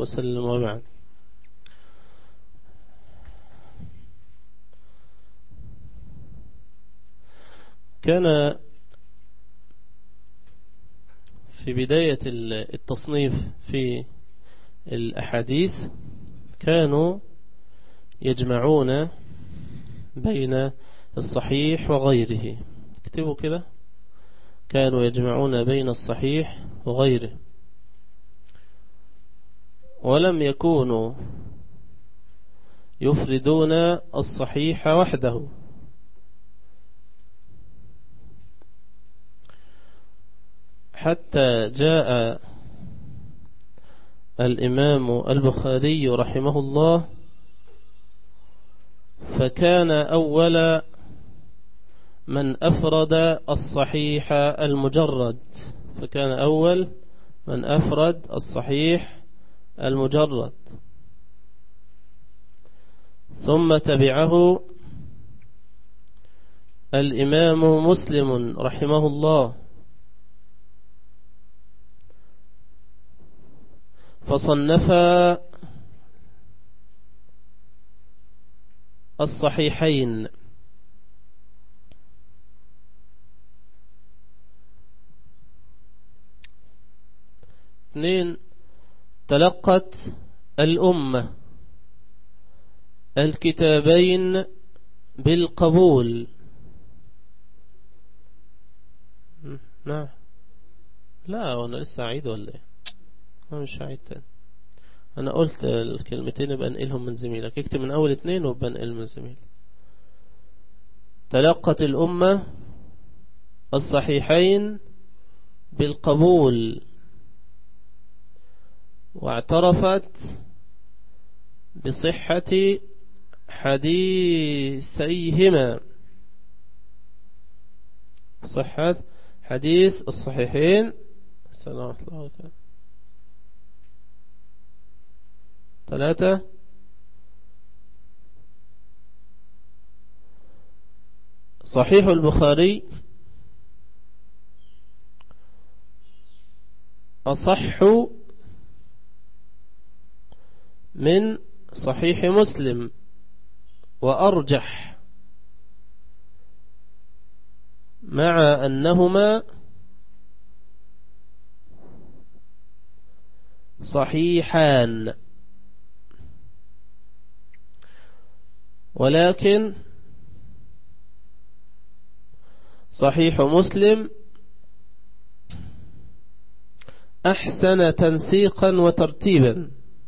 وسلم وبعد كان في بداية التصنيف في الأحاديث كانوا يجمعون بين الصحيح وغيره اكتبوا كده كانوا يجمعون بين الصحيح وغيره ولم يكونوا يفردون الصحيح وحده حتى جاء الإمام البخاري رحمه الله فكان أول من أفرد الصحيح المجرد فكان أول من أفرد الصحيح المجرد ثم تبعه الإمام مسلم رحمه الله فصنف الصحيحين اثنين تلقت الأمة الكتابين بالقبول نعم لا أنا لسه عيد ولا ايه مش عيد تاني انا قلت الكلمتين بنقلهم من زميلك اكتب من اول اتنين وبنقل من زميلك تلقت الامة الصحيحين بالقبول واعترفت بصحة حديثيهما صحة حديث الصحيحين السلام عليكم ثلاثة صحيح البخاري أصح من صحيح مسلم وأرجح مع أنهما صحيحان ولكن صحيح مسلم أحسن تنسيقا وترتيبا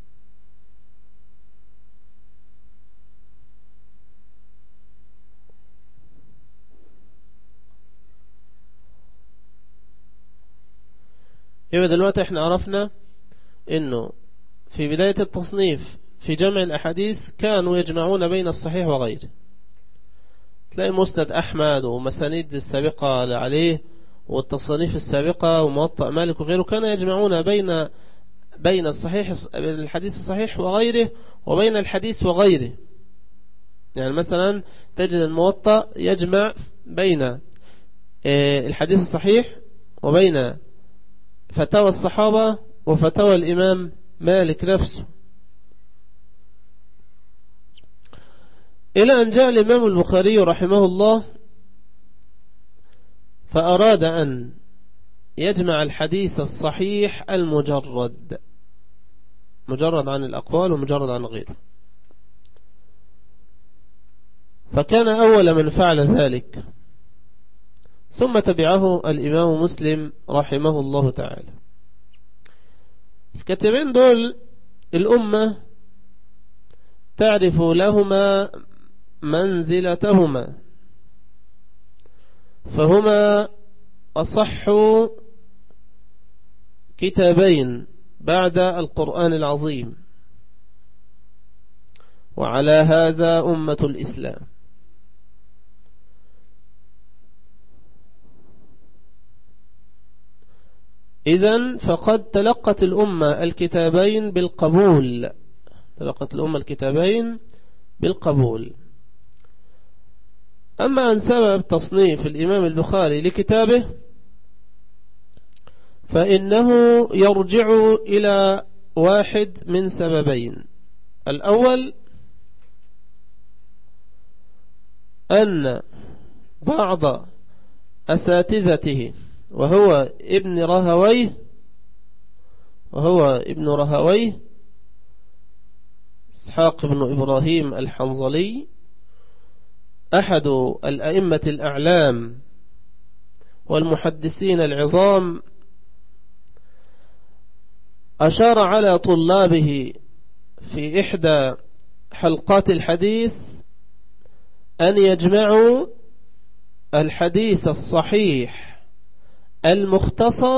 يبقى دلوقتي احنا عرفنا انه في بداية التصنيف في جمع الأحاديث كانوا يجمعون بين الصحيح وغيره تلاقي مسند أحمد ومسانيد السابقة عليه والتصانيف السابقة وموطأ مالك وغيره كانوا يجمعون بين بين الصحيح الحديث الصحيح وغيره وبين الحديث وغيره يعني مثلا تجد الموطأ يجمع بين آه، الحديث الصحيح وبين فتاوى الصحابة وفتاوى الإمام مالك نفسه إلى أن جاء الإمام البخاري رحمه الله فأراد أن يجمع الحديث الصحيح المجرد مجرد عن الأقوال ومجرد عن غيره فكان أول من فعل ذلك ثم تبعه الإمام مسلم رحمه الله تعالى الكتابين دول الأمة تعرف لهما منزلتهما فهما أصح كتابين بعد القرآن العظيم وعلى هذا أمة الإسلام إذن فقد تلقت الأمة الكتابين بالقبول تلقت الأمة الكتابين بالقبول أما عن سبب تصنيف الإمام البخاري لكتابه فإنه يرجع إلى واحد من سببين الأول أن بعض أساتذته وهو ابن رهويه وهو ابن رهويه اسحاق بن إبراهيم الحنظلي أحد الأئمة الأعلام والمحدثين العظام أشار على طلابه في إحدى حلقات الحديث أن يجمعوا الحديث الصحيح المختصر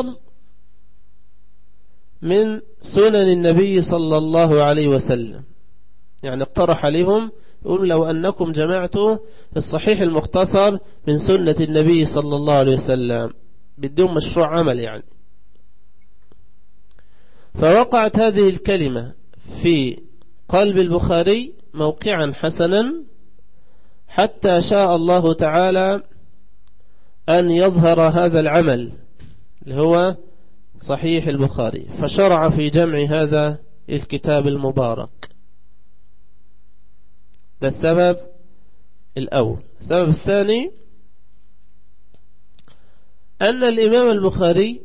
من سنن النبي صلى الله عليه وسلم يعني اقترح عليهم يقول لو أنكم جمعتوا الصحيح المختصر من سنة النبي صلى الله عليه وسلم بدون مشروع عمل يعني فوقعت هذه الكلمة في قلب البخاري موقعا حسنا حتى شاء الله تعالى أن يظهر هذا العمل اللي هو صحيح البخاري فشرع في جمع هذا الكتاب المبارك ده السبب الأول السبب الثاني أن الإمام البخاري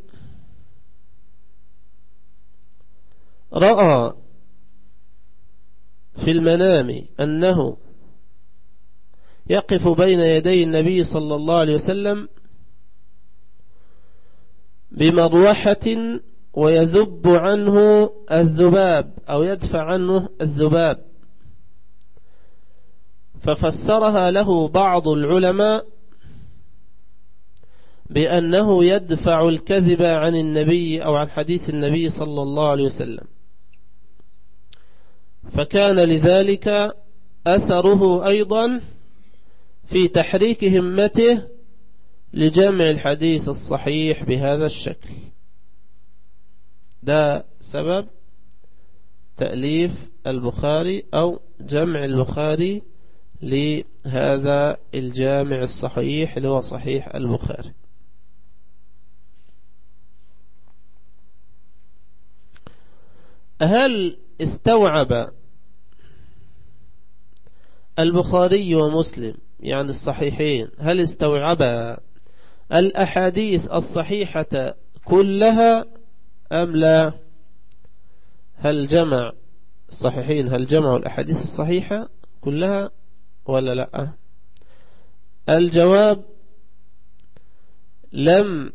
رأى في المنام أنه يقف بين يدي النبي صلى الله عليه وسلم بمروحة ويذب عنه الذباب أو يدفع عنه الذباب ففسرها له بعض العلماء بأنه يدفع الكذب عن النبي أو عن حديث النبي صلى الله عليه وسلم فكان لذلك أثره أيضا في تحريك همته لجمع الحديث الصحيح بهذا الشكل ده سبب تأليف البخاري أو جمع البخاري لهذا الجامع الصحيح اللي هو صحيح البخاري هل استوعب البخاري ومسلم يعني الصحيحين هل استوعب الأحاديث الصحيحة كلها أم لا هل جمع الصحيحين هل جمعوا الأحاديث الصحيحة كلها ولا لا الجواب لم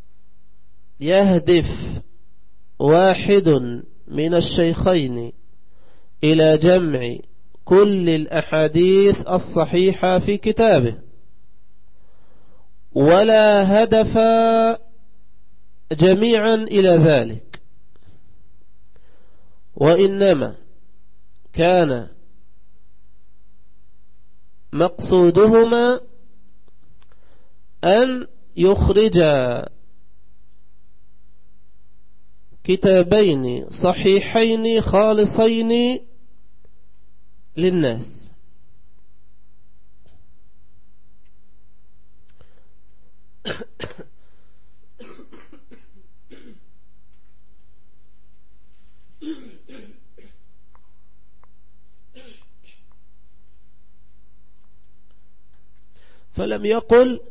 يهدف واحد من الشيخين إلى جمع كل الأحاديث الصحيحة في كتابه ولا هدف جميعا إلى ذلك وإنما كان مقصودهما أن يخرج كتابين صحيحين خالصين للناس فلم يقل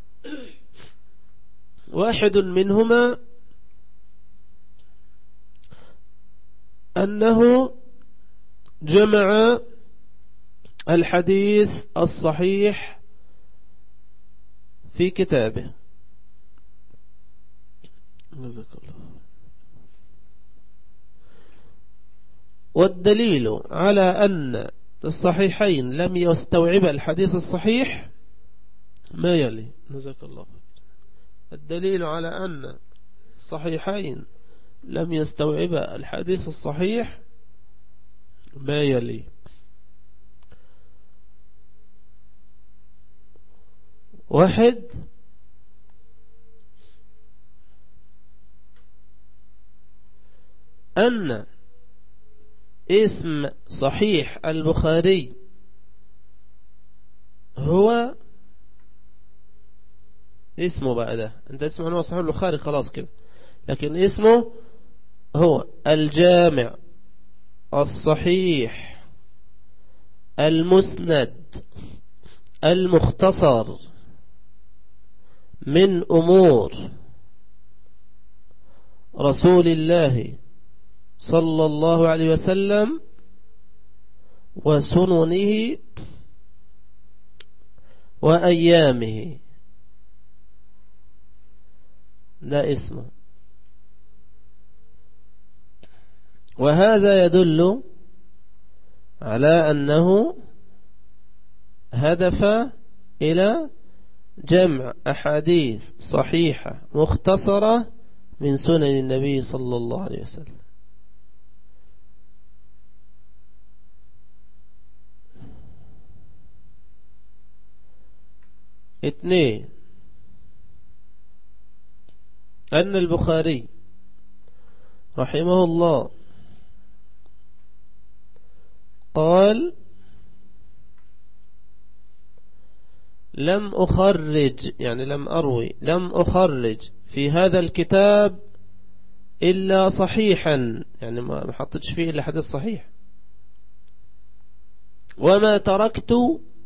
واحد منهما أنه جمع الحديث الصحيح في كتابه جزاك الله والدليل على أن الصحيحين لم يستوعب الحديث الصحيح ما يلي جزاك الله الدليل على أن الصحيحين لم يستوعب الحديث الصحيح ما يلي واحد أن اسم صحيح البخاري هو اسمه بقى ده انت تسمع انه صحيح البخاري خلاص كده لكن اسمه هو الجامع الصحيح المسند المختصر من أمور رسول الله صلى الله عليه وسلم وسننه وأيامه لا اسمه وهذا يدل على أنه هدف إلى جمع أحاديث صحيحة مختصرة من سنن النبي صلى الله عليه وسلم اثنين أن البخاري رحمه الله قال لم أخرج يعني لم أروي لم أخرج في هذا الكتاب إلا صحيحا يعني ما حطتش فيه إلا حديث صحيح وما تركت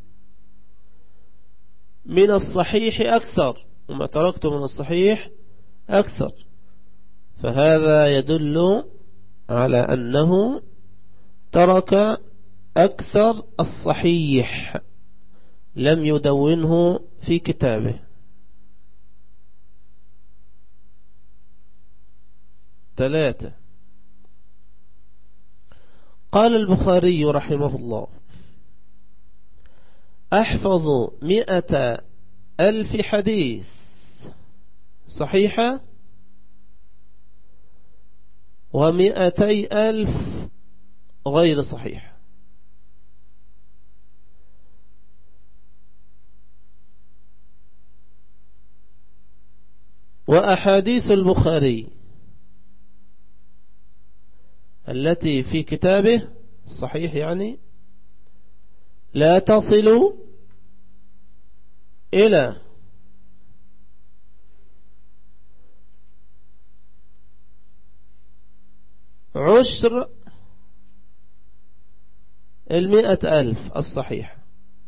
من الصحيح أكثر وما تركت من الصحيح أكثر فهذا يدل على أنه ترك أكثر الصحيح لم يدونه في كتابه ثلاثة قال البخاري رحمه الله أحفظ مئة ألف حديث صحيحة ومئتي ألف غير صحيح وأحاديث البخاري التي في كتابه الصحيح يعني لا تصل إلى عشر المئة ألف الصحيح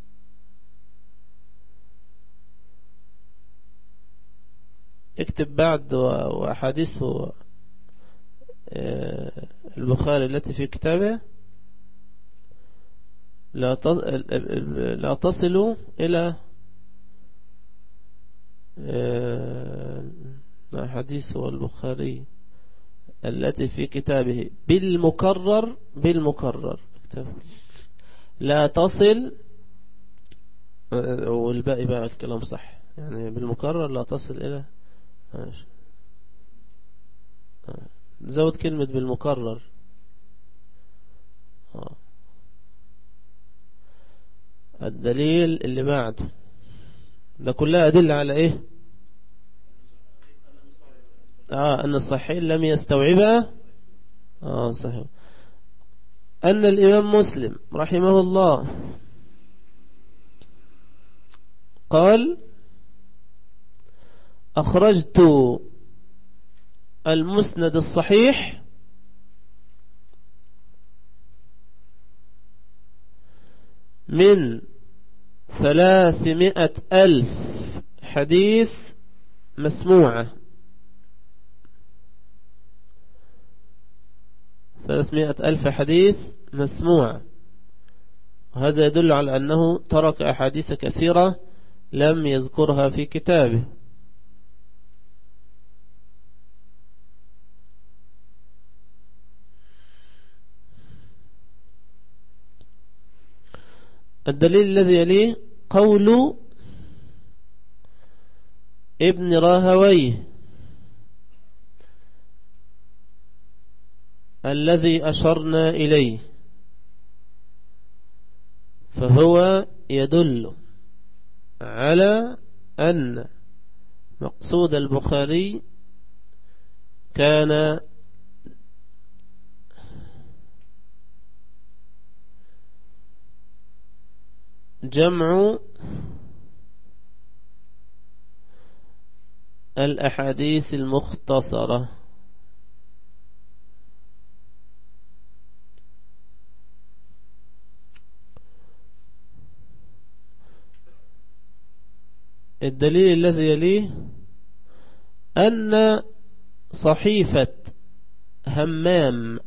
اكتب بعد وأحاديثه آه، البخاري التي في كتابه لا لا تصل إلى آه، حديث البخاري التي في كتابه بالمكرر بالمكرر لا تصل آه، والباقي بقى الكلام صح يعني بالمكرر لا تصل إلى زود كلمة بالمكرر آه. الدليل اللي بعده ده كلها أدلة على إيه آه أن الصحيح لم يستوعبها آه صحيح أن الإمام مسلم رحمه الله قال أخرجت المسند الصحيح من ثلاثمائة ألف حديث مسموعة ثلاثمائة ألف حديث مسموعة وهذا يدل على أنه ترك أحاديث كثيرة لم يذكرها في كتابه الدليل الذي يليه قول ابن راهويه الذي أشرنا إليه فهو يدل على أن مقصود البخاري كان جمع الأحاديث المختصرة الدليل الذي يليه أن صحيفة همام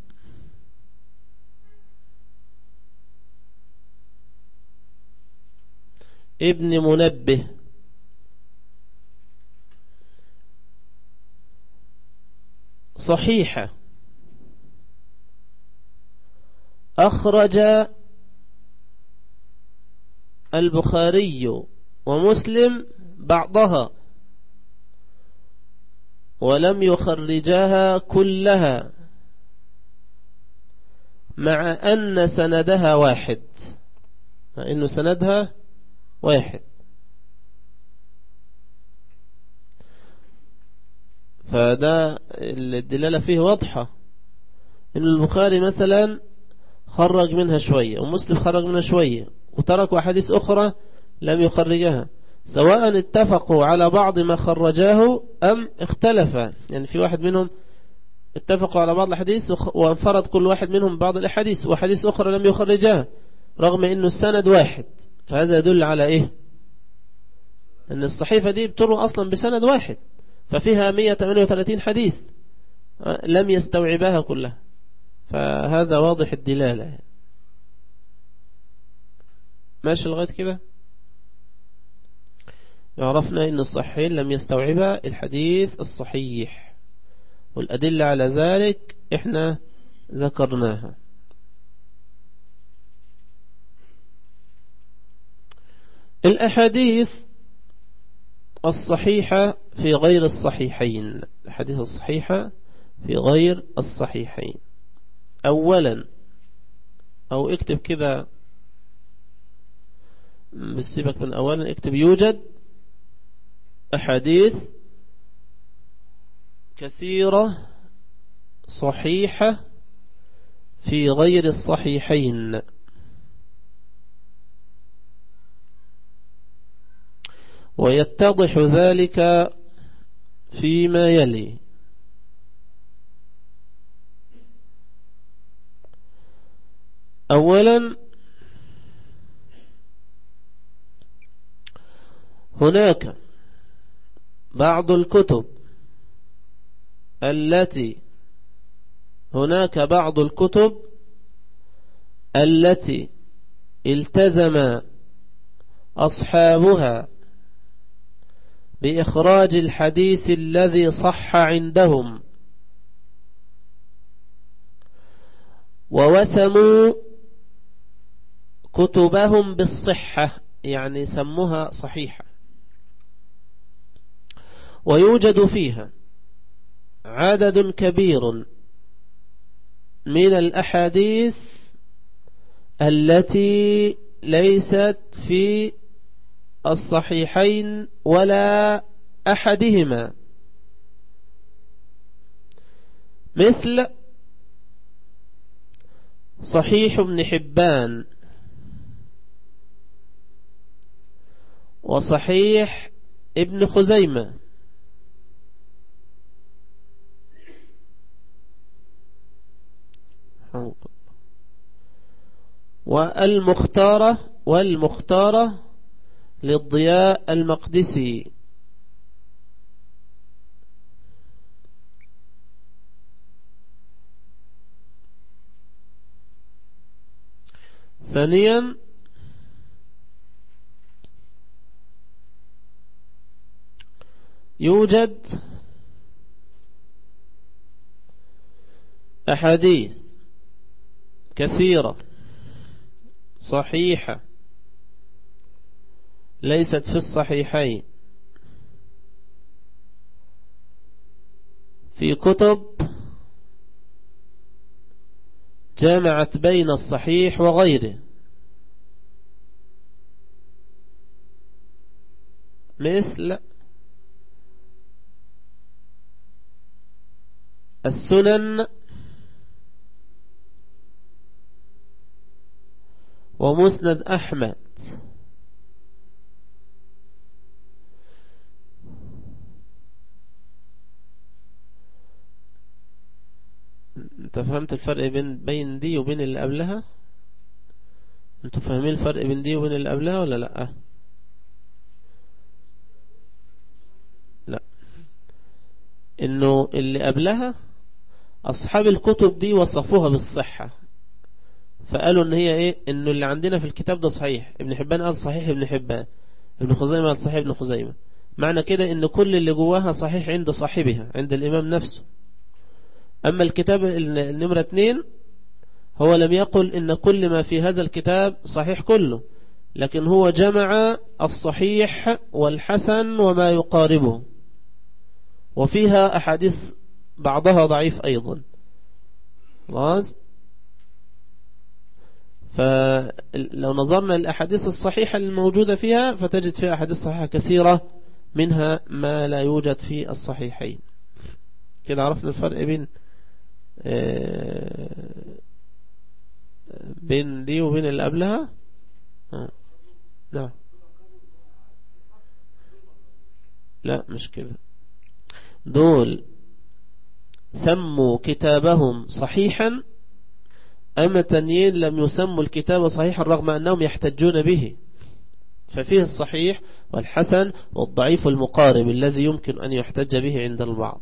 ابن منبه صحيحة أخرج البخاري ومسلم بعضها ولم يخرجها كلها مع أن سندها واحد مع أنه سندها واحد فده الدلالة فيه واضحة إن البخاري مثلا خرج منها شوية ومسلم خرج منها شوية وتركوا أحاديث أخرى لم يخرجها سواء اتفقوا على بعض ما خرجاه أم اختلفا يعني في واحد منهم اتفقوا على بعض الحديث وانفرد كل واحد منهم بعض الأحاديث وحديث أخرى لم يخرجها رغم أنه السند واحد فهذا يدل على إيه أن الصحيفة دي بتروى أصلا بسند واحد ففيها 138 حديث لم يستوعبها كلها فهذا واضح الدلالة ماشي لغاية كده عرفنا أن الصحيحين لم يستوعبا الحديث الصحيح والأدلة على ذلك إحنا ذكرناها الأحاديث الصحيحة في غير الصحيحين الحديث الصحيحة في غير الصحيحين أولا أو اكتب كده بسيبك من أولا اكتب يوجد أحاديث كثيرة صحيحة في غير الصحيحين ويتضح ذلك فيما يلي أولا هناك بعض الكتب التي هناك بعض الكتب التي التزم أصحابها بإخراج الحديث الذي صح عندهم ووسموا كتبهم بالصحة يعني سموها صحيحة ويوجد فيها عدد كبير من الأحاديث التي ليست في الصحيحين ولا أحدهما مثل صحيح ابن حبان وصحيح ابن خزيمة والمختارة والمختارة للضياء المقدسي ثانيا يوجد أحاديث كثيرة صحيحة ليست في الصحيحين في كتب جمعت بين الصحيح وغيره مثل السنن ومسند أحمد انت فهمت الفرق بين بين دي وبين اللي قبلها انتوا فاهمين الفرق بين دي وبين اللي قبلها ولا لا انه اللي قبلها اصحاب الكتب دي وصفوها بالصحة فقالوا ان هي ايه انه اللي عندنا في الكتاب ده صحيح ابن حبان قال صحيح ابن حبان ابن خزيمة قال صحيح ابن خزيمة معنى كده ان كل اللي جواها صحيح عند صاحبها عند الامام نفسه اما الكتاب النمرة اتنين هو لم يقل ان كل ما في هذا الكتاب صحيح كله لكن هو جمع الصحيح والحسن وما يقاربه وفيها أحاديث بعضها ضعيف أيضا خلاص فلو نظرنا للأحاديث الصحيحة الموجودة فيها فتجد فيها أحاديث صحيحة كثيرة منها ما لا يوجد في الصحيحين كده عرفنا الفرق بين آه، بين دي وبين اللي قبلها آه. لا لا مش كده دول سموا كتابهم صحيحا أما تنيين لم يسموا الكتاب صحيحا رغم أنهم يحتجون به ففيه الصحيح والحسن والضعيف المقارب الذي يمكن أن يحتج به عند البعض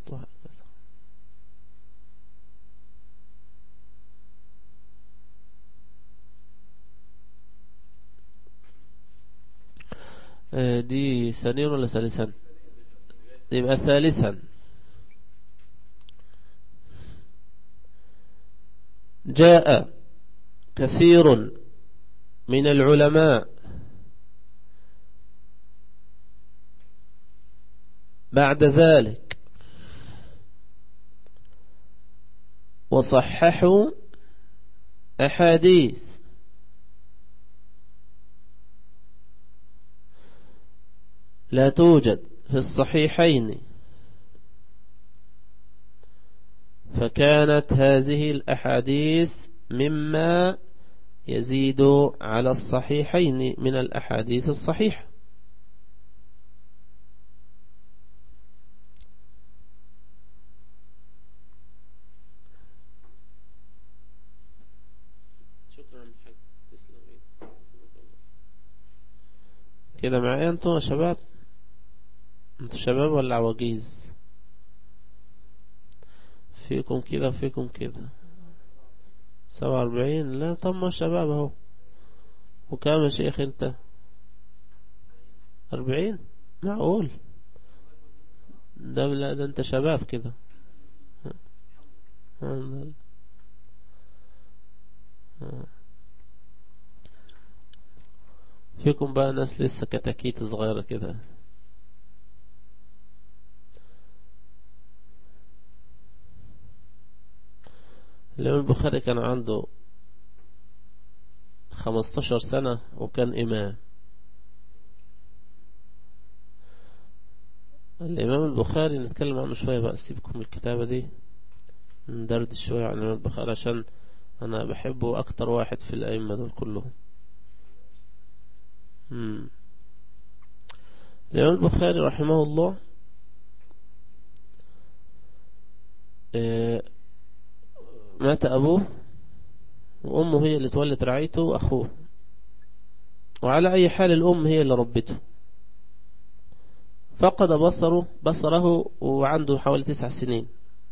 آه، دي ثانيا ولا ثالثا يبقى ثالثا جاء كثير من العلماء بعد ذلك وصححوا أحاديث لا توجد في الصحيحين فكانت هذه الأحاديث مما يزيد على الصحيحين من الأحاديث الصحيحة كده معايا انتم يا شباب انتوا شباب ولا عواجيز فيكم كده وفيكم كده سبعة واربعين لا طب ما شباب اهو وكام يا شيخ انت أربعين معقول ده لا ده انت شباب كده فيكم بقى ناس لسه كتاكيت صغيرة كده الإمام البخاري كان عنده خمستاشر سنة وكان إمام الإمام البخاري نتكلم عنه شوية بقى سيبكم الكتابة دي ندرد شوية عن الإمام البخاري عشان أنا بحبه أكتر واحد في الأئمة دول كلهم الإمام البخاري رحمه الله آه، مات أبوه وأمه هي اللي تولت رعايته وأخوه وعلى أي حال الأم هي اللي ربته فقد بصره بصره وعنده حوالي تسع سنين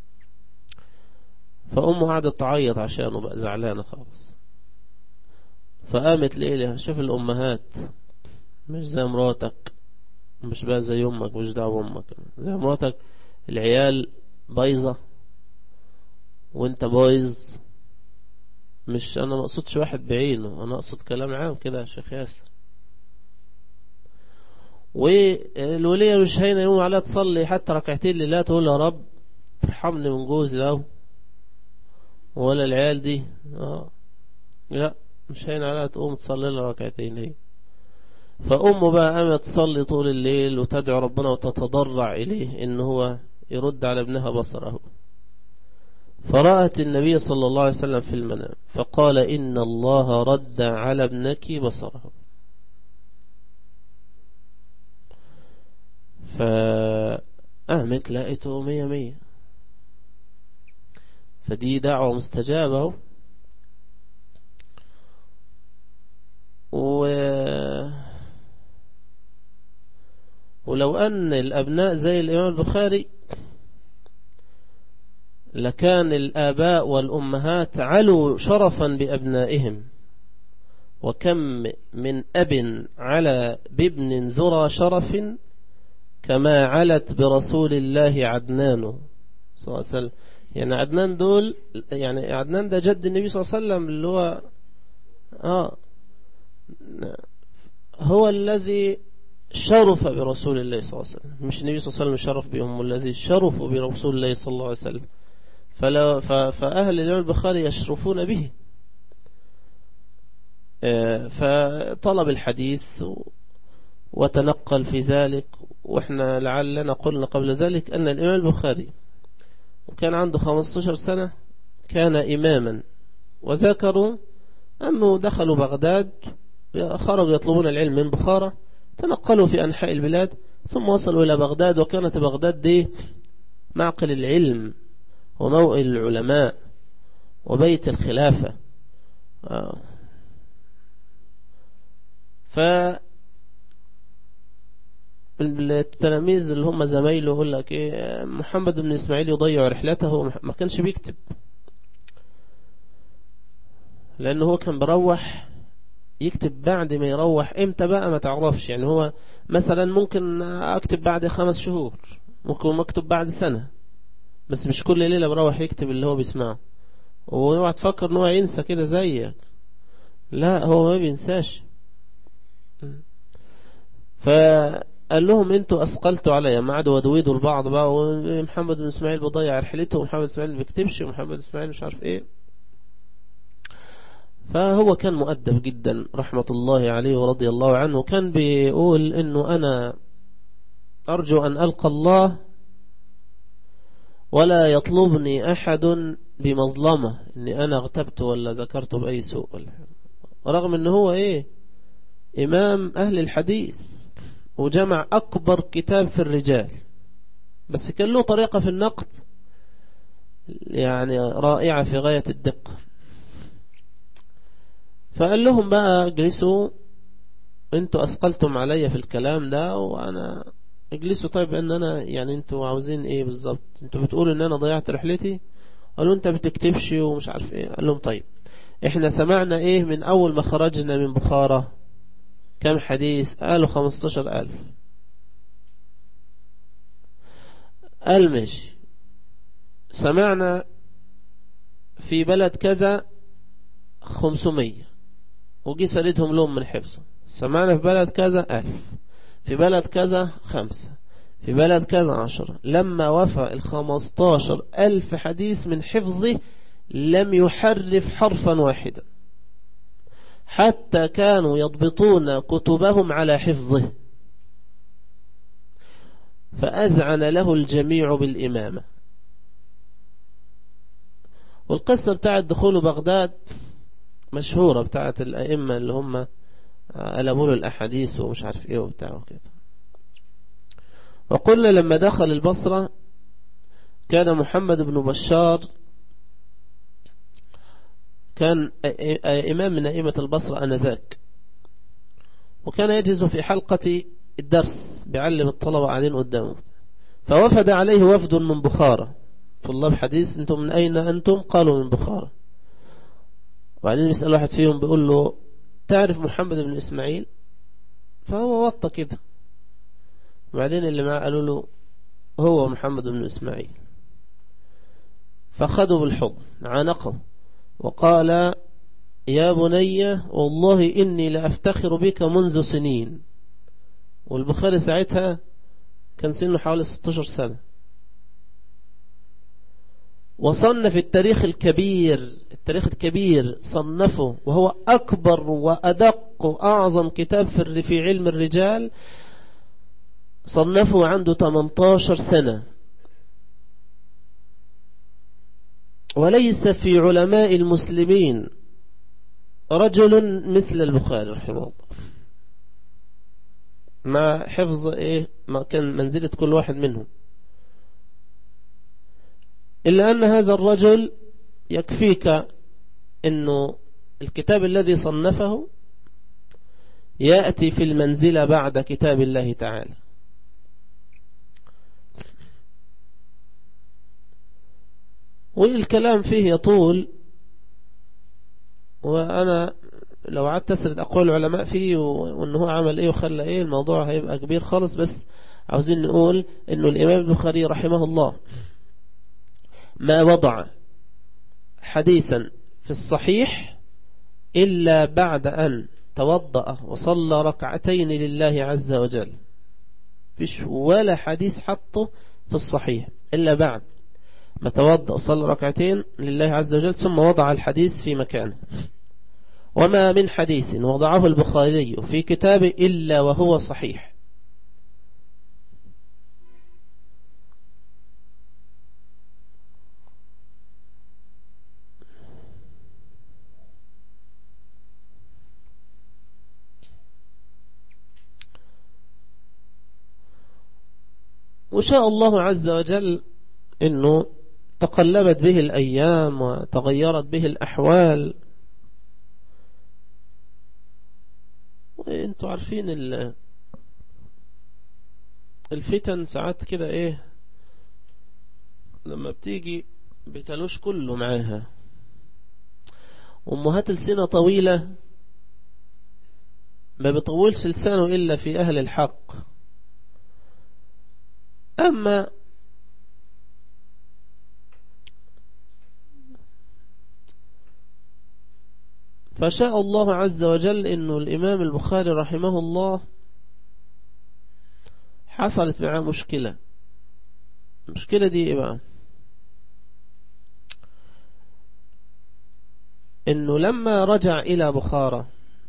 فأمه قعدت تعيط عشانه بقى زعلانة خالص فقامت ليلة شوف الأمهات مش زي مراتك مش بقى زي أمك مش دعوة أمك زي مراتك العيال بايظة وانت بايظ مش انا ما اقصدش واحد بعينه انا اقصد كلام عام كده يا شيخ ياسر والولية مش هينا يوم عليها تصلي حتى ركعتين لله تقول يا رب ارحمني من جوزي ده ولا العيال دي اه لا مش هين عليها تقوم تصلي لها ركعتين هي فأمه بقى قامت تصلي طول الليل وتدعو ربنا وتتضرع إليه إن هو يرد على ابنها بصره فرأت النبي صلى الله عليه وسلم في المنام فقال إن الله رد على ابنك بصره فأهمت لقيته مية مية فدي دعوة مستجابة و ولو أن الأبناء زي الإمام البخاري لكان الآباء والأمهات علوا شرفا بأبنائهم وكم من أب على بابن ذرى شرف كما علت برسول الله عدنان صلى الله عليه وسلم يعني عدنان دول يعني عدنان ده جد النبي صلى الله عليه وسلم اللي هو آه هو الذي شرف برسول الله صلى الله عليه وسلم مش النبي صلى الله عليه وسلم شرف بهم الذي شرفوا برسول الله صلى الله عليه وسلم فلا فأهل الإمام البخاري يشرفون به آه، فطلب الحديث وتنقل في ذلك وإحنا لعلنا قلنا قبل ذلك أن الإمام البخاري وكان عنده 15 سنة كان إماما وذكروا أنه دخلوا بغداد خرجوا يطلبون العلم من بخارى تنقلوا في أنحاء البلاد ثم وصلوا إلى بغداد وكانت بغداد دي معقل العلم وموئل العلماء وبيت الخلافة آه. ف التلاميذ اللي هم زمايله يقول لك ايه محمد بن اسماعيل يضيع رحلته ما كانش بيكتب لانه هو كان بروح يكتب بعد ما يروح امتى بقى ما تعرفش يعني هو مثلا ممكن اكتب بعد خمس شهور ممكن اكتب بعد سنة بس مش كل ليلة بروح يكتب اللي هو بيسمعه واوعى تفكر ان هو ينسى كده زيك لا هو ما بينساش فقال لهم انتوا اثقلتوا عليا ما عادوا ودويدوا البعض بقى ومحمد بن اسماعيل بيضيع رحلته ومحمد بن اسماعيل ما بيكتبش ومحمد بن اسماعيل مش عارف ايه فهو كان مؤدب جدا رحمة الله عليه ورضي الله عنه كان بيقول انه انا ارجو ان القى الله ولا يطلبني احد بمظلمة اني انا اغتبت ولا ذكرت باي سوء رغم ان هو ايه امام اهل الحديث وجمع اكبر كتاب في الرجال بس كان له طريقة في النقد يعني رائعة في غاية الدقة فقال لهم بقى اجلسوا انتوا اثقلتم عليا في الكلام ده وانا اجلسوا طيب ان انا يعني انتوا عاوزين ايه بالظبط انتوا بتقولوا ان انا ضيعت رحلتي قالوا انت بتكتبش ومش عارف ايه قال لهم طيب احنا سمعنا ايه من اول ما خرجنا من بخارى كم حديث قالوا خمستاشر الف قال ماشي سمعنا في بلد كذا خمسمية وجي سردهم لهم من حفظه سمعنا في بلد كذا ألف في بلد كذا خمسة في بلد كذا عشرة لما وفى الخمستاشر ألف حديث من حفظه لم يحرف حرفا واحدا حتى كانوا يضبطون كتبهم على حفظه فأذعن له الجميع بالإمامة والقصة بتاعت دخول بغداد مشهورة بتاعت الأئمة اللي هم قلبوا له الأحاديث ومش عارف إيه وبتاع وكده وقلنا لما دخل البصرة كان محمد بن بشار كان إمام من أئمة البصرة أنذاك وكان يجلس في حلقة الدرس بيعلم الطلبة قاعدين قدامه فوفد عليه وفد من بخارى طلاب حديث انتم من أين أنتم قالوا من بخارى وبعدين يسأل واحد فيهم بيقول له تعرف محمد بن إسماعيل فهو وطى كده وبعدين اللي معاه قالوا له هو محمد بن إسماعيل فخذوا بالحضن عانقه وقال يا بني والله إني لأفتخر بك منذ سنين والبخاري ساعتها كان سنه حوالي 16 سنة وصنف التاريخ الكبير التاريخ الكبير صنفه وهو أكبر وأدق وأعظم كتاب في في علم الرجال صنفه عنده 18 سنة وليس في علماء المسلمين رجل مثل البخاري رحمه الله مع حفظ ايه ما كان منزلة كل واحد منهم إلا أن هذا الرجل يكفيك أنه الكتاب الذي صنفه يأتي في المنزلة بعد كتاب الله تعالى والكلام فيه يطول وأنا لو قعدت أسرد أقوال العلماء فيه وأنه عمل إيه وخلى إيه الموضوع هيبقى كبير خالص بس عاوزين نقول أنه الإمام البخاري رحمه الله ما وضع حديثا في الصحيح إلا بعد أن توضأ وصلى ركعتين لله عز وجل فيش ولا حديث حطه في الصحيح إلا بعد ما توضأ وصلى ركعتين لله عز وجل ثم وضع الحديث في مكانه وما من حديث وضعه البخاري في كتابه إلا وهو صحيح وشاء الله عز وجل أنه تقلبت به الأيام وتغيرت به الأحوال وانتوا عارفين الفتن ساعات كده ايه لما بتيجي بتلوش كله معاها أمهات السنة طويلة ما بيطولش لسانه إلا في أهل الحق أما فشاء الله عز وجل أنه الإمام البخاري رحمه الله حصلت معه مشكلة المشكلة دي إيه بقى أنه لما رجع إلى بخارى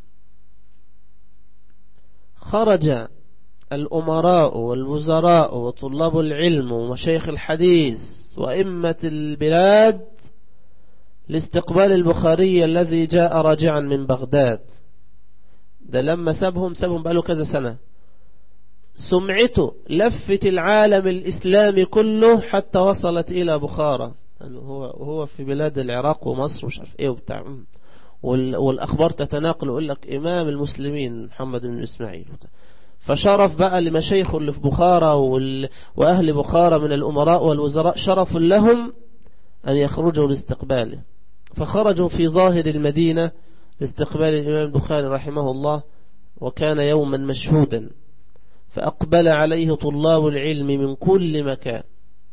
خرج الأمراء والوزراء وطلاب العلم ومشايخ الحديث وإمة البلاد لاستقبال البخاري الذي جاء راجعا من بغداد ده لما سابهم سابهم بقاله كذا سنة سمعته لفت العالم الإسلامي كله حتى وصلت إلى بخارى هو وهو في بلاد العراق ومصر ومش عارف ايه وبتاع والأخبار تتناقل ويقول لك إمام المسلمين محمد بن إسماعيل فشرف بقى لمشايخ اللي في بخارى وأهل بخارى من الأمراء والوزراء شرف لهم أن يخرجوا لاستقباله فخرجوا في ظاهر المدينة لاستقبال الإمام البخاري رحمه الله وكان يوما مشهودا فأقبل عليه طلاب العلم من كل مكان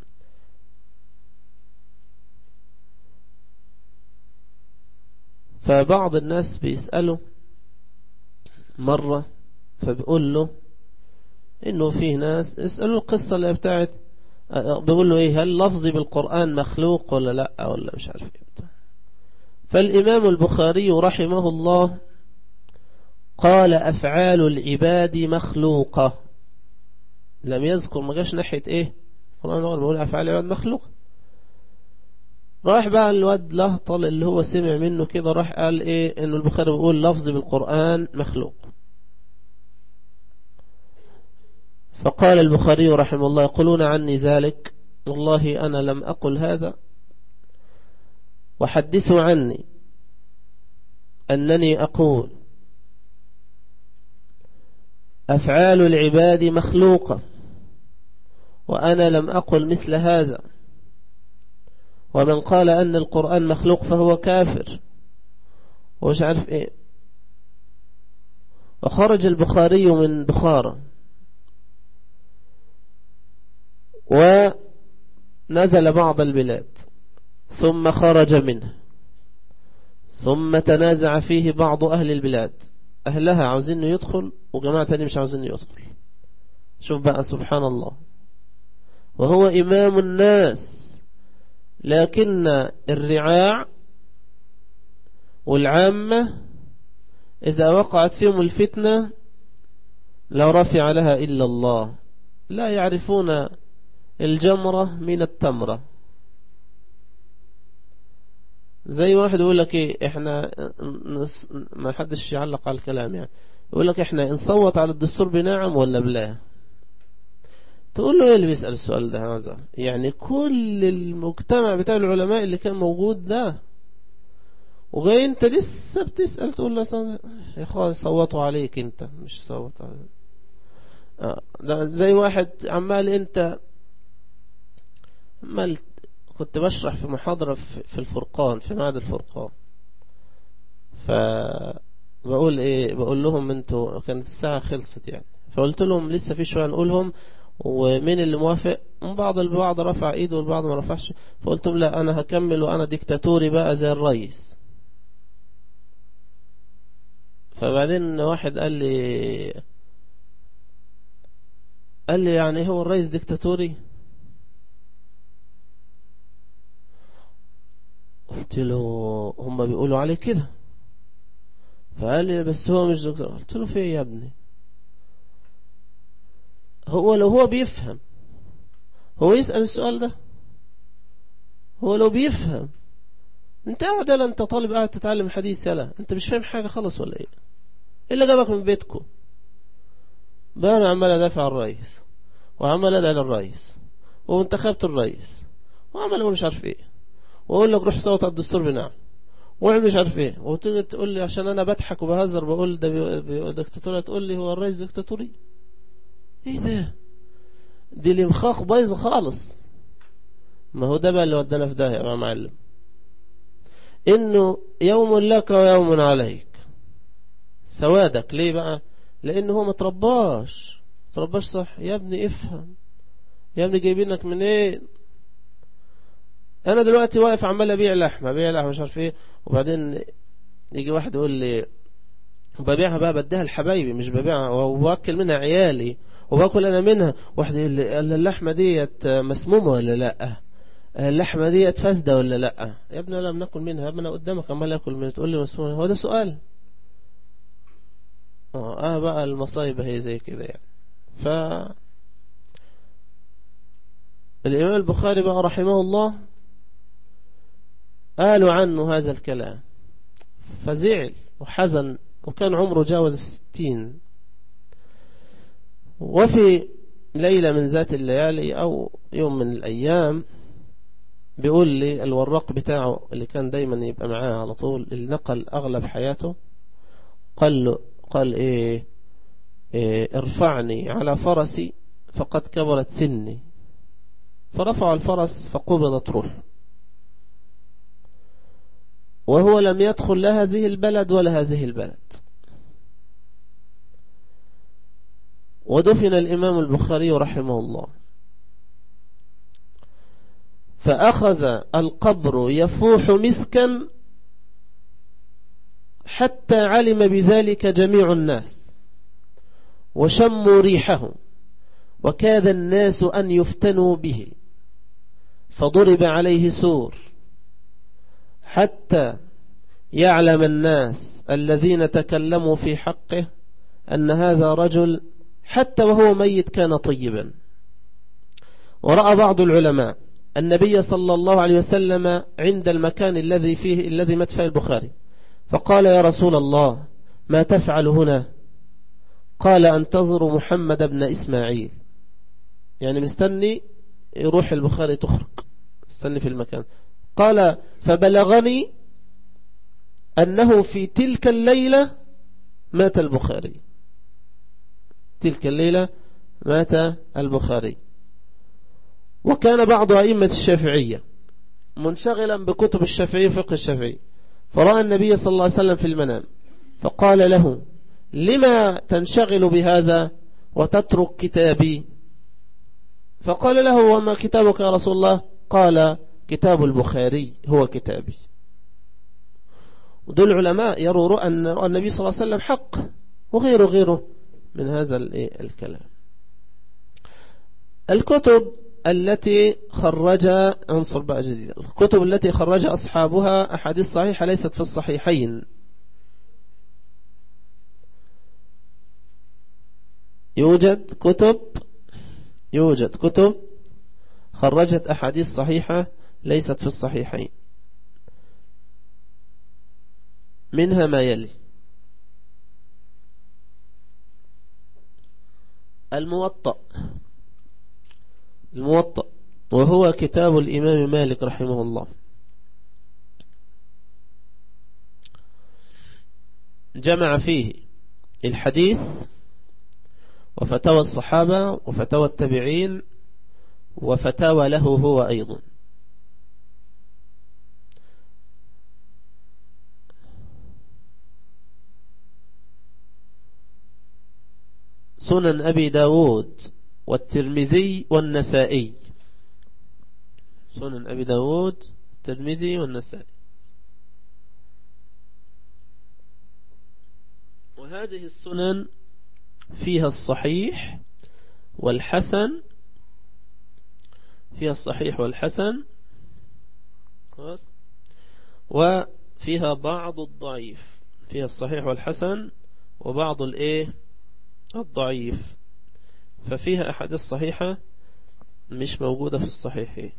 فبعض الناس بيسأله مرة فبيقول له انه فيه ناس اسألوا القصة اللي بتاعت بيقول له ايه هل لفظي بالقرآن مخلوق ولا لا ولا مش عارف ايه فالإمام البخاري رحمه الله قال أفعال العباد مخلوقة لم يذكر ما جاش ناحية ايه القرآن بيقول أفعال العباد مخلوقة راح بقى الواد لهطل اللي هو سمع منه كده راح قال ايه ان البخاري بيقول لفظ بالقرآن مخلوق فقال البخاري رحمه الله يقولون عني ذلك والله أنا لم أقل هذا وحدثوا عني أنني أقول أفعال العباد مخلوقة وأنا لم أقل مثل هذا ومن قال أن القرآن مخلوق فهو كافر ومش عارف إيه وخرج البخاري من بخارى ونزل بعض البلاد ثم خرج منه ثم تنازع فيه بعض أهل البلاد أهلها عاوزين يدخل وجماعة تاني مش عاوزين يدخل شوف بقى سبحان الله وهو إمام الناس لكن الرعاع والعامة إذا وقعت فيهم الفتنة لا رفع لها إلا الله لا يعرفون الجمرة من التمرة زي واحد يقول لك ايه احنا ما حدش يعلق على الكلام يعني يقول لك احنا نصوت على الدستور بنعم ولا بلا تقول له ايه اللي بيسأل السؤال ده هذا يعني كل المجتمع بتاع العلماء اللي كان موجود ده وجاي انت لسه بتسأل تقول له يا اخوان صوتوا عليك انت مش صوت عليك آه ده زي واحد عمال انت عمال كنت بشرح في محاضرة في الفرقان في معهد الفرقان فبقول ايه بقول لهم انتوا كانت الساعة خلصت يعني فقلت لهم لسه في شوية نقولهم ومين اللي موافق بعض البعض رفع ايده والبعض ما رفعش فقلت لهم لا انا هكمل وانا ديكتاتوري بقى زي الرئيس فبعدين واحد قال لي قال لي يعني هو الرئيس ديكتاتوري قلت له هم بيقولوا عليه كده فقال لي بس هو مش دكتور قلت له في يا ابني هو لو هو بيفهم هو يسأل السؤال ده هو لو بيفهم انت قاعد يلا انت طالب قاعد تتعلم حديث يلا انت مش فاهم حاجة خلص ولا ايه الا جابك من بيتكم بقى انا عمال ادافع عن الرئيس وعمال ادعي للرئيس وانتخبت الرئيس وعمال اقول مش عارف ايه واقول لك روح صوت على الدستور بنعم واعمل مش عارف ايه وتيجي تقول لي عشان انا بضحك وبهزر بقول ده دكتاتوري تقول لي هو الرئيس دكتاتوري ايه ده دي الامخاخ بايظه خالص ما هو ده بقى اللي ودانا في ده يا معلم انه يوم لك ويوم عليك سوادك ليه بقى لانه هو مترباش مترباش صح يا ابني افهم يا ابني جايبينك منين ايه انا دلوقتي واقف عمال ابيع لحمه ابيع لحمه مش عارف ايه وبعدين يجي واحد يقول لي ببيعها بقى بديها لحبايبي مش ببيعها وباكل منها عيالي وباكل انا منها واحد يقول لي اللحمه ديت مسمومه ولا لا اللحمه ديت فاسده ولا لا يا ابني لا بناكل منها يا ابني انا قدامك عمال اكل منها تقول لي مسمومه هو ده سؤال اه, آه بقى المصايب هي زي كده يعني ف الإمام البخاري بقى رحمه الله قالوا عنه هذا الكلام فزعل وحزن وكان عمره جاوز الستين وفي ليلة من ذات الليالي أو يوم من الأيام بيقول لي الوراق بتاعه اللي كان دايما يبقى معاه على طول اللي نقل أغلب حياته قال له قال إيه, إيه ارفعني على فرسي فقد كبرت سني فرفع الفرس فقبضت روحه وهو لم يدخل لا هذه البلد ولا هذه البلد ودفن الإمام البخاري رحمه الله فأخذ القبر يفوح مسكا حتى علم بذلك جميع الناس وشموا ريحه وكاد الناس أن يفتنوا به فضرب عليه سور حتى يعلم الناس الذين تكلموا في حقه أن هذا رجل حتى وهو ميت كان طيبا ورأى بعض العلماء النبي صلى الله عليه وسلم عند المكان الذي فيه الذي مات فيه البخاري فقال يا رسول الله ما تفعل هنا قال انتظر محمد بن إسماعيل يعني مستني يروح البخاري تخرج مستني في المكان قال فبلغني أنه في تلك الليلة مات البخاري تلك الليلة مات البخاري وكان بعض أئمة الشافعية منشغلا بكتب الشافعي فقه الشافعي فرأى النبي صلى الله عليه وسلم في المنام فقال له لما تنشغل بهذا وتترك كتابي فقال له وما كتابك يا رسول الله قال كتاب البخاري هو كتابي ودول العلماء يروا أن النبي صلى الله عليه وسلم حق وغيره غيره من هذا الكلام الكتب التي خرج عنصر بقى جديد الكتب التي خرج أصحابها أحاديث صحيحة ليست في الصحيحين يوجد كتب يوجد كتب خرجت أحاديث صحيحة ليست في الصحيحين منها ما يلي الموطأ الموطأ وهو كتاب الإمام مالك رحمه الله جمع فيه الحديث وفتاوى الصحابة وفتاوى التابعين وفتاوى له هو أيضا سنن أبي داود والترمذي والنسائي سنن أبي داود الترمذي والنسائي وهذه السنن فيها الصحيح والحسن فيها الصحيح والحسن وفيها بعض الضعيف فيها الصحيح والحسن وبعض الايه الضعيف ففيها أحاديث صحيحة مش موجودة في الصحيحين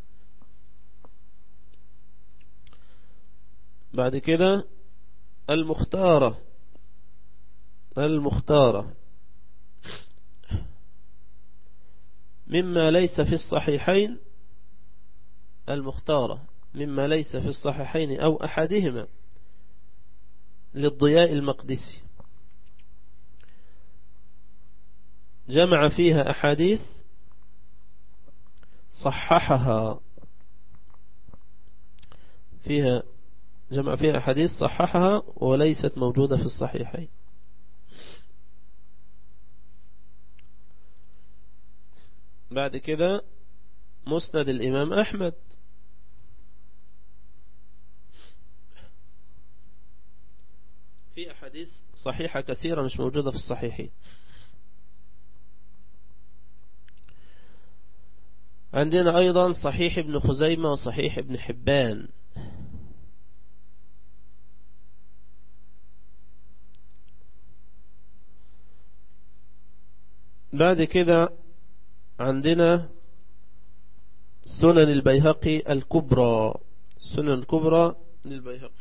بعد كده المختارة المختارة مما ليس في الصحيحين المختارة مما ليس في الصحيحين أو أحدهما للضياء المقدسي جمع فيها أحاديث صححها فيها جمع فيها أحاديث صححها وليست موجودة في الصحيحين بعد كده مسند الإمام أحمد في أحاديث صحيحة كثيرة مش موجودة في الصحيحين عندنا أيضا صحيح ابن خزيمة وصحيح ابن حبان بعد كده عندنا سنن البيهقي الكبرى سنن الكبرى للبيهقي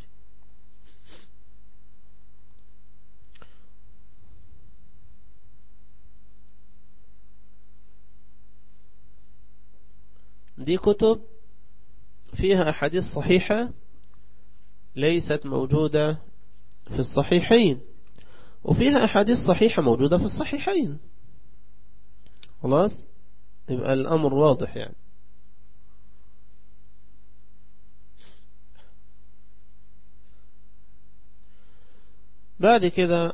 دي كتب فيها أحاديث صحيحة ليست موجودة في الصحيحين وفيها أحاديث صحيحة موجودة في الصحيحين خلاص يبقى الأمر واضح يعني بعد كده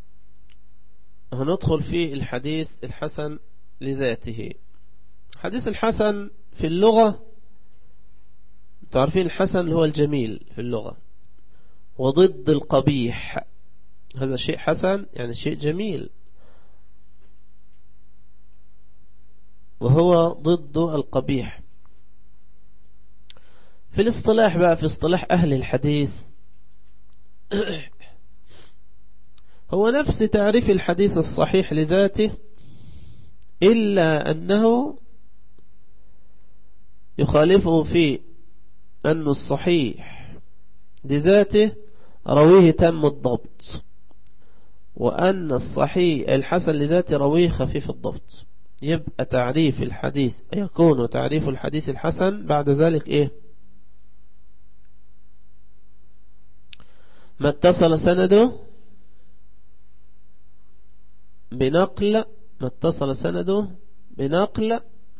هندخل في الحديث الحسن لذاته حديث الحسن في اللغة تعرفين الحسن اللي هو الجميل في اللغة وضد القبيح هذا شيء حسن يعني شيء جميل وهو ضد القبيح في الاصطلاح بقى في اصطلاح أهل الحديث هو نفس تعريف الحديث الصحيح لذاته إلا أنه يخالفه في أن الصحيح لذاته رويه تم الضبط وأن الصحيح الحسن لذاته رويه خفيف الضبط يبقى تعريف الحديث يكون تعريف الحديث الحسن بعد ذلك إيه ما اتصل سنده بنقل ما اتصل سنده بنقل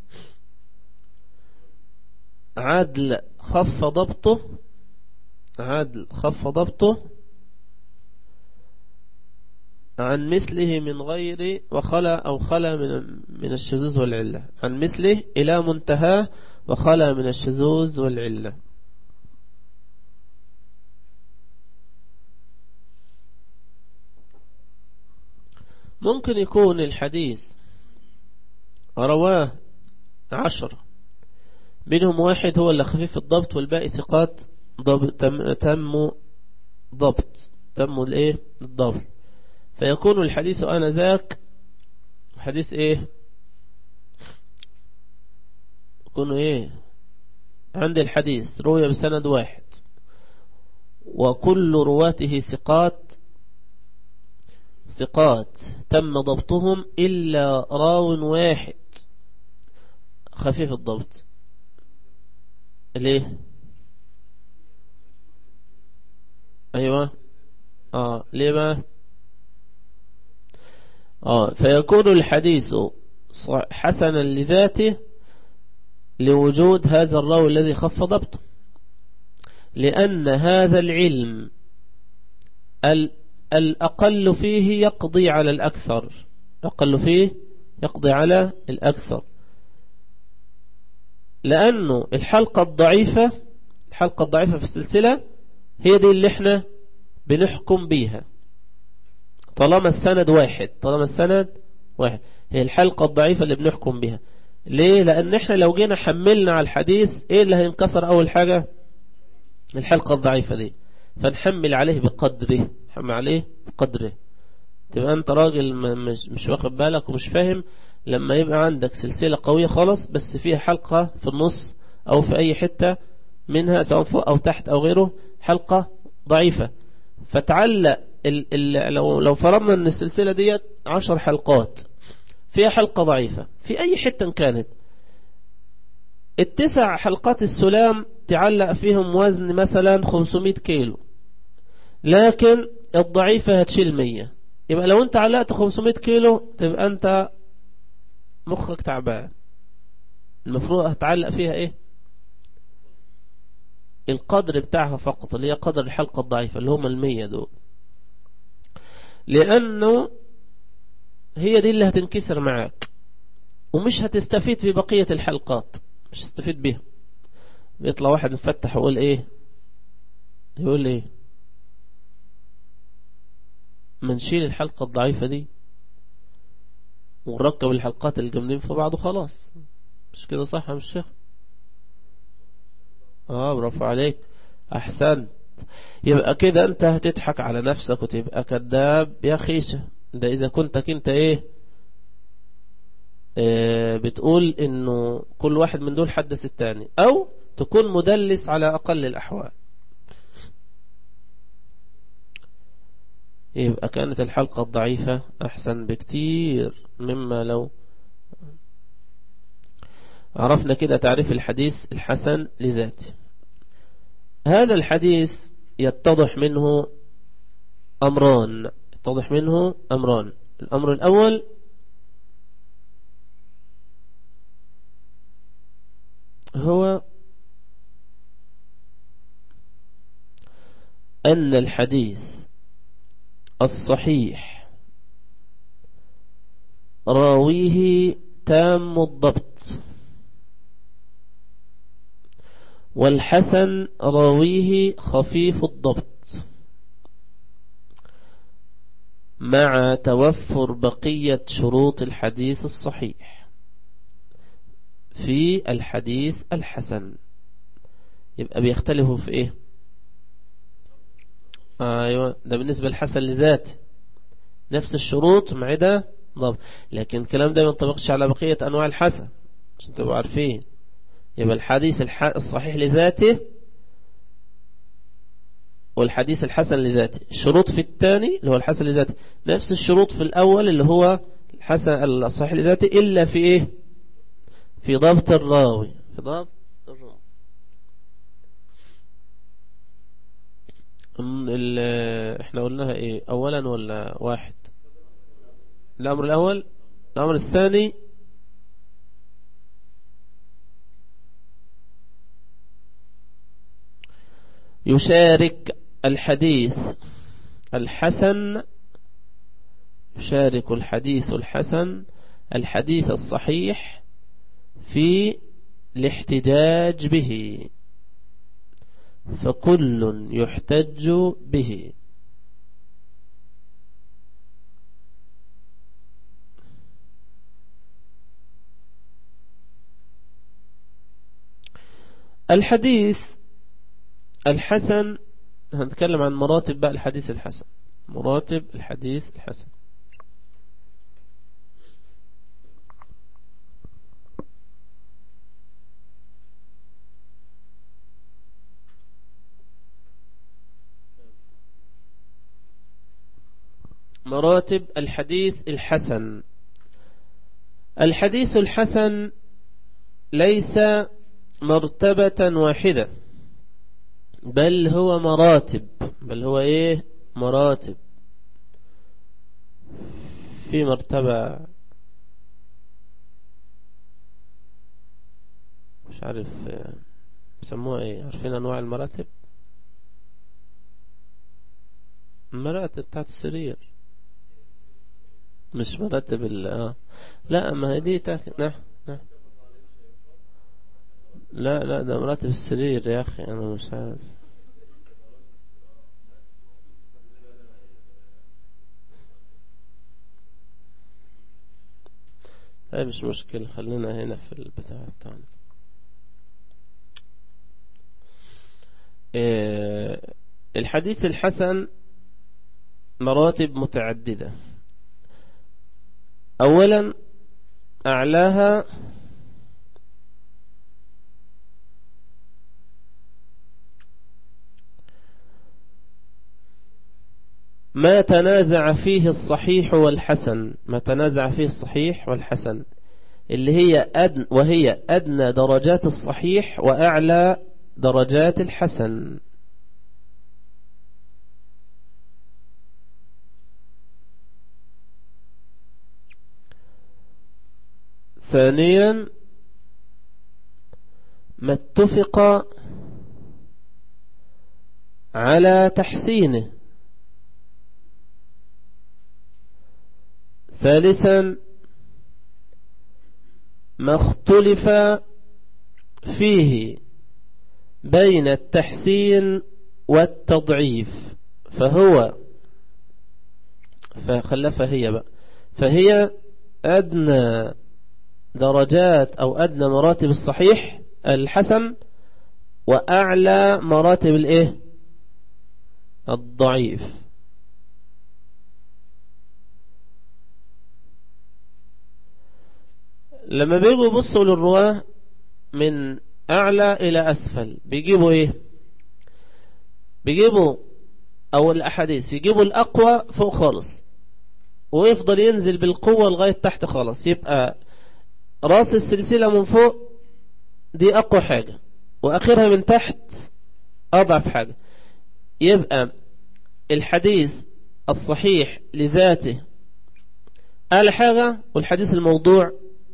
عدل خف ضبطه عدل خف ضبطه عن مثله من غير وخلا أو خلا من من الشذوذ والعلة عن مثله إلى منتهى وخلا من الشذوذ والعلة ممكن يكون الحديث رواه عشرة منهم واحد هو اللي خفيف الضبط والباقي ثقات تم, تم ضبط تم الايه الضبط فيكون الحديث آنذاك حديث ايه يكون ايه عند الحديث روي بسند واحد وكل رواته ثقات ثقات تم ضبطهم إلا راو واحد خفيف الضبط ليه ايوه اه ليه بقى اه فيكون الحديث حسنا لذاته لوجود هذا الراوي الذي خف ضبطه لأن هذا العلم الأقل فيه يقضي على الأكثر أقل فيه يقضي على الأكثر لأنه الحلقة الضعيفة الحلقة الضعيفة في السلسلة هي دي اللي احنا بنحكم بيها طالما السند واحد طالما السند واحد هي الحلقة الضعيفة اللي بنحكم بها ليه لأن احنا لو جينا حملنا على الحديث ايه اللي هينكسر أول حاجة الحلقة الضعيفة دي فنحمل عليه بقدره نحمل عليه بقدره تبقى انت راجل مش, مش واخد بالك ومش فاهم لما يبقى عندك سلسلة قوية خالص بس فيها حلقة في النص او في اي حتة منها سواء فوق او تحت او غيره حلقة ضعيفة فتعلق ال ال لو, لو فرضنا ان السلسلة ديت عشر حلقات فيها حلقة ضعيفة في اي حتة كانت التسع حلقات السلام تعلق فيهم وزن مثلا 500 كيلو لكن الضعيفة هتشيل 100 يبقى لو انت علقت 500 كيلو تبقى انت مخك تعبان المفروض هتعلق فيها ايه القدر بتاعها فقط اللي هي قدر الحلقة الضعيفة اللي هم المية دول لأنه هي دي اللي هتنكسر معاك ومش هتستفيد في بقية الحلقات مش هتستفيد بيها بيطلع واحد مفتح ويقول ايه يقول ايه ما نشيل الحلقة الضعيفة دي ونركب الحلقات الجامدين في بعض وخلاص مش كده صح يا مش شيخ اه برافو عليك احسنت يبقى كده انت هتضحك على نفسك وتبقى كذاب يا خيشة ده اذا كنتك انت ايه اه بتقول انه كل واحد من دول حدث التاني او تكون مدلس على اقل الاحوال يبقى كانت الحلقة الضعيفة أحسن بكتير مما لو عرفنا كده تعريف الحديث الحسن لذاته هذا الحديث يتضح منه أمران يتضح منه أمران الأمر الأول هو أن الحديث الصحيح راويه تام الضبط والحسن راويه خفيف الضبط مع توفر بقية شروط الحديث الصحيح في الحديث الحسن يبقى بيختلفوا في ايه ايوه ده بالنسبة للحسن لذاته نفس الشروط مع ده ضبط لكن الكلام ده ما ينطبقش على بقية انواع الحسن عشان تبقوا عارفين يبقى الحديث الصحيح لذاته والحديث الحسن لذاته الشروط في الثاني اللي هو الحسن لذاته نفس الشروط في الأول اللي هو الحسن الصحيح لذاته إلا في إيه في ضبط الراوي في ضبط الراوي احنا قلناها ايه اولا ولا واحد الامر الاول الامر الثاني يشارك الحديث الحسن يشارك الحديث الحسن الحديث الصحيح في الاحتجاج به فكل يحتج به الحديث الحسن هنتكلم عن مراتب بقى الحديث الحسن مراتب الحديث الحسن مراتب الحديث الحسن الحديث الحسن ليس مرتبة واحدة بل هو مراتب بل هو ايه مراتب في مرتبة مش عارف بسموها ايه عارفين انواع المراتب المراتب بتاعت السرير مش مرتب ال آه. لا ما هي دي تاك... نعم نعم لا لا ده مرتب السرير يا أخي أنا مش عايز هاي مش مشكلة خلينا هنا في البتاع بتاعنا إيه الحديث الحسن مراتب متعددة أولا أعلاها ما تنازع فيه الصحيح والحسن ما تنازع فيه الصحيح والحسن اللي هي أدن وهي أدنى درجات الصحيح وأعلى درجات الحسن ثانيا ما اتفق على تحسينه ثالثا ما اختلف فيه بين التحسين والتضعيف فهو فخلى فهي بقى فهي أدنى درجات أو أدنى مراتب الصحيح الحسن وأعلى مراتب الإيه الضعيف لما بيجوا يبصوا للرواه من أعلى إلى أسفل بيجيبوا إيه بيجيبوا أو الأحاديث يجيبوا الأقوى فوق خالص ويفضل ينزل بالقوة لغاية تحت خالص يبقى راس السلسلة من فوق دي أقوى حاجة وأخرها من تحت أضعف حاجة يبقى الحديث الصحيح لذاته أعلى حاجة والحديث الموضوع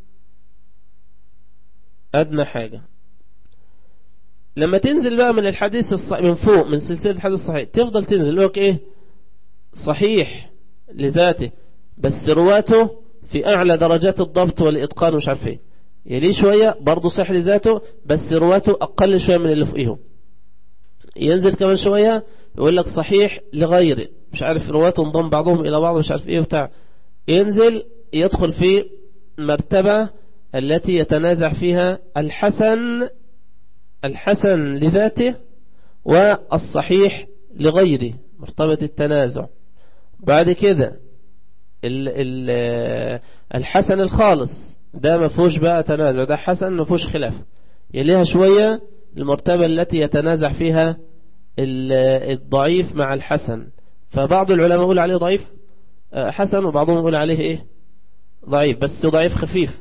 أدنى حاجة لما تنزل بقى من الحديث الصح... من فوق من سلسلة الحديث الصحيح تفضل تنزل لك ايه صحيح لذاته بس رواته في أعلى درجات الضبط والإتقان مش عارف ايه يليه شوية برضه صح لذاته بس رواته أقل شوية من اللي فوقيهم ينزل كمان شوية يقول لك صحيح لغيره مش عارف رواته انضم بعضهم إلى بعض مش عارف ايه وبتاع ينزل يدخل في مرتبة التي يتنازع فيها الحسن الحسن لذاته والصحيح لغيره مرتبة التنازع بعد كده ال ال الحسن الخالص ده ما فيهوش بقى تنازع ده حسن ما فيهوش خلاف يليها شوية المرتبة التي يتنازع فيها الضعيف مع الحسن فبعض العلماء يقول عليه ضعيف حسن وبعضهم يقول عليه ايه ضعيف بس ضعيف خفيف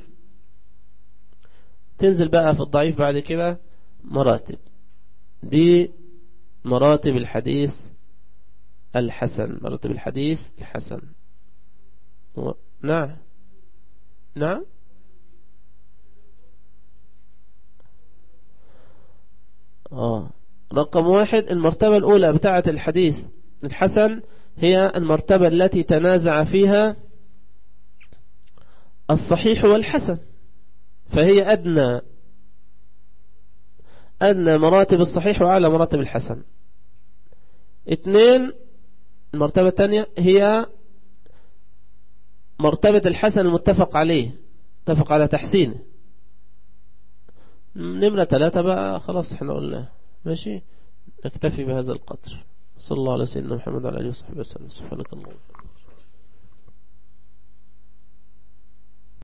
تنزل بقى في الضعيف بعد كده مراتب دي مراتب الحديث الحسن مراتب الحديث الحسن و... نعم نعم آه. رقم واحد المرتبة الأولى بتاعة الحديث الحسن هي المرتبة التي تنازع فيها الصحيح والحسن فهي أدنى أدنى مراتب الصحيح وأعلى مراتب الحسن اثنين المرتبة الثانية هي مرتبة الحسن المتفق عليه اتفق على تحسينه نمرة ثلاثة بقى خلاص احنا قلنا ماشي نكتفي بهذا القدر صلى الله على سيدنا محمد وعلى اله وصحبه وسلم سبحانك اللهم